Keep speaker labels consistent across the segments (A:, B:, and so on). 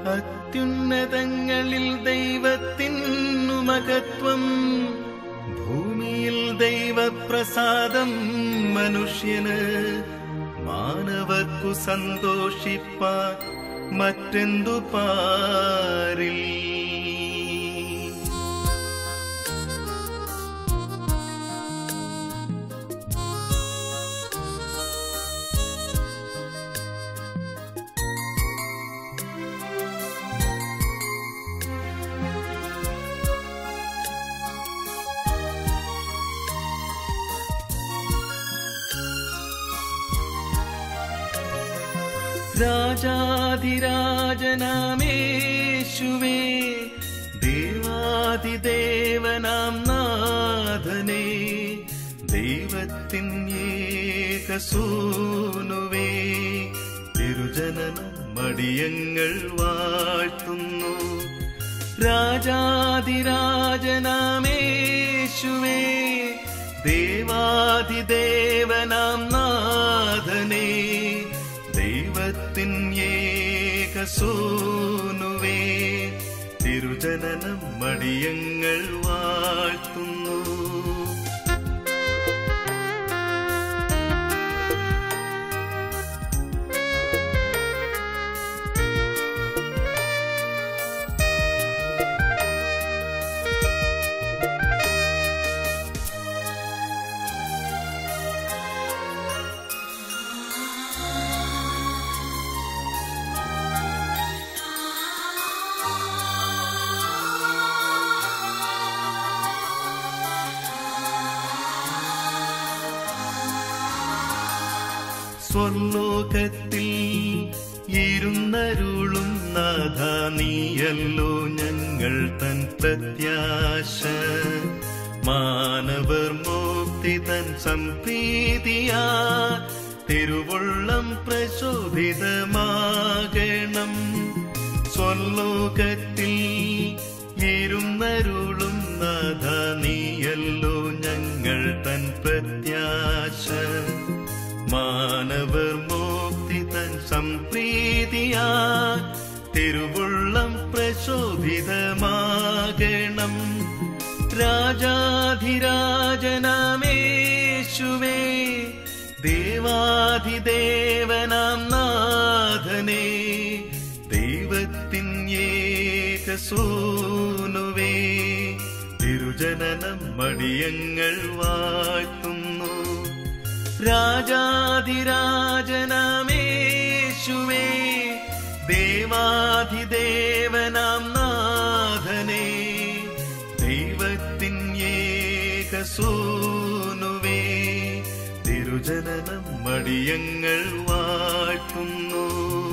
A: അത്യുന്നതങ്ങളിൽ ദൈവത്തിനു മഹത്വം ഭൂമിയിൽ ദൈവപ്രസാദം മനുഷ്യന് മാനവർക്കു സന്തോഷിപ്പാൻ മറ്റെന്തു പാരിൽ രാജാധിരാജനാമേശുവേ ദേവാതിദേവനാം നാഥനേ ദൈവത്തിൻ ഏകസൂനുവേ തിരുജനനം മടിയങ്ങൾ വാഴ്ത്തുന്നു രാജാതിരാജനാമേശുവേ ദേവാതിദേവനാം നാഥനേ ദൈവത്തിൻ ഏകസൂനുവേ തിരുജനനം മടിയങ്ങൾ വാഴ്ത്തുന്നു സ്വർലോകത്തിൽ ഇരുന്നരുളും നാഥ നീയല്ലോ ഞങ്ങൾ തൻ പ്രത്യാശ മാനവർ മുക്തി തൻ സംപ്രീതിയാ തിരുവുള്ളം പ്രശോഭിതമാകണം സ്വർലോകത്തിൽ ഇരുന്നരുളും നാഥ നീയല്ലോ ഞങ്ങൾ തൻ പ്രത്യാശ മാനവർ മുക്തി തൻ സംപ്രീതിയാ തിരുവുള്ളം പ്രശോഭിതമാകണം രാജാധിരാജനാമേശുവേ ദേവാധിദേവനാം നാഥനേ ദൈവത്തിൻ ഏകസൂനുവേ തിരുജനനം മടിയങ്ങൾ വാഴ്ത്തുന്നു രാജാധിരാജനാമേശുവേ ദേവാധിദേവനാം നാഥനേ ദൈവത്തിൻ ഏകസൂനുവേ തിരുജനനം മടിയങ്ങൾ വാഴ്ത്തുന്നു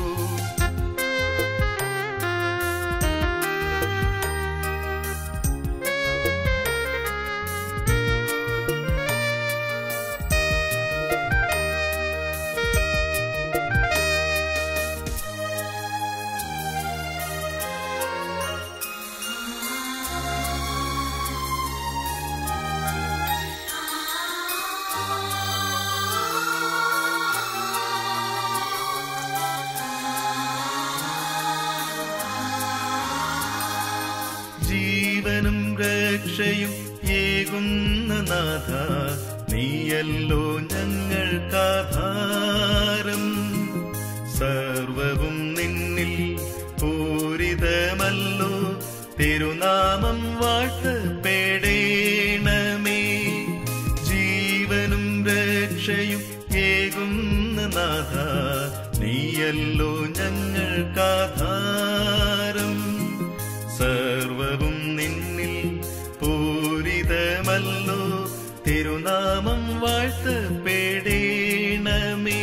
A: ജീവനും രക്ഷയും ഏകുന്ന നാഥ നീയല്ലോ ഞങ്ങൾക്കാധാരം സർവവും നിന്നിൽ പൂരിതമല്ലോ തിരുനാമം വാഴ്ത്തപ്പെടേണമേ ജീവനും രക്ഷയും ഏകുന്ന നാഥ നീയല്ലോ ഞങ്ങൾക്കാധാരം സർവവും നിന്നിൽ പൂരിതമല്ലോ തിരുനാമം വാഴ്ത്തപ്പെടേണമേ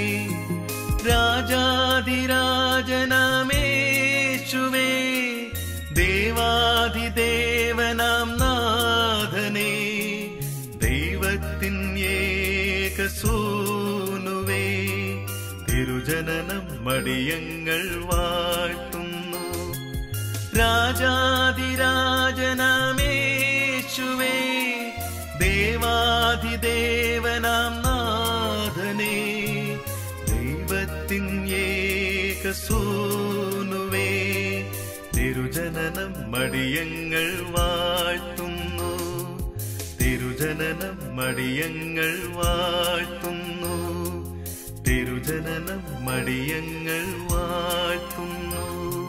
A: രാജാതിരാജനാമേശുവേ ദേവാധിദേവനാം നാഥനേ ദൈവത്തിൻ ഏകസൂനുവേ തിരുജനനം മടിയങ്ങൾ വാഴ്ത്തുന്നു രാജാതിരാജനാമേശുവേ ദേവാധിദേവനാം നാഥനേ ദൈവത്തിൻ ഏകസൂനുവേ തിരുജനനം മടിയങ്ങൾ വാഴ്ത്തുന്നു തിരുജനനം മടിയങ്ങൾ വാഴ്ത്തുന്നു തിരുജനനം മടിയങ്ങൾ വാഴ്ത്തുന്നു